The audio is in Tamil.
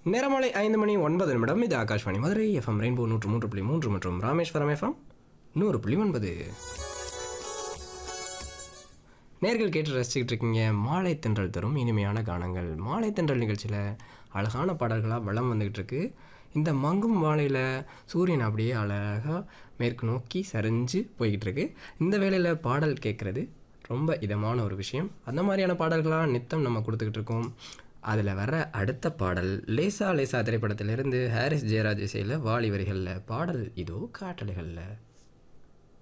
நேரமாலை ஐந்து மணி ஒன்பது நிமிடம் இது ஆகாஷ்வாணி மதுரை எஃப்எம் ரெயின்போ நூற்று மூன்று புள்ளி மூன்று மற்றும் ராமேஸ்வரம் எஃப்எம் நூறு புள்ளி ஒன்பது நேர்கள் கேட்டு ரசிச்சுக்கிட்டு இருக்கீங்க மாலை தென்றல் தரும் இனிமையான கானங்கள் மாலை தென்றல் நிகழ்ச்சியில் அழகான பாடல்களாக வளம் வந்துக்கிட்டு இருக்கு இந்த மங்கும் வாழையில் சூரியன் அப்படியே அழகாக மேற்கு நோக்கி சரிஞ்சு போய்கிட்டு இருக்கு இந்த வேளையில் பாடல் கேட்குறது ரொம்ப இதமான ஒரு விஷயம் அந்த மாதிரியான பாடல்களாக நித்தம் நம்ம கொடுத்துக்கிட்டு இருக்கோம் அதில் வர அடுத்த பாடல் லேசா லேசா திரைப்படத்திலிருந்து ஹாரிஸ் ஜெயராஜ் இசையில் வாலி வரிகளில் பாடல் இதோ காட்டலைகளில்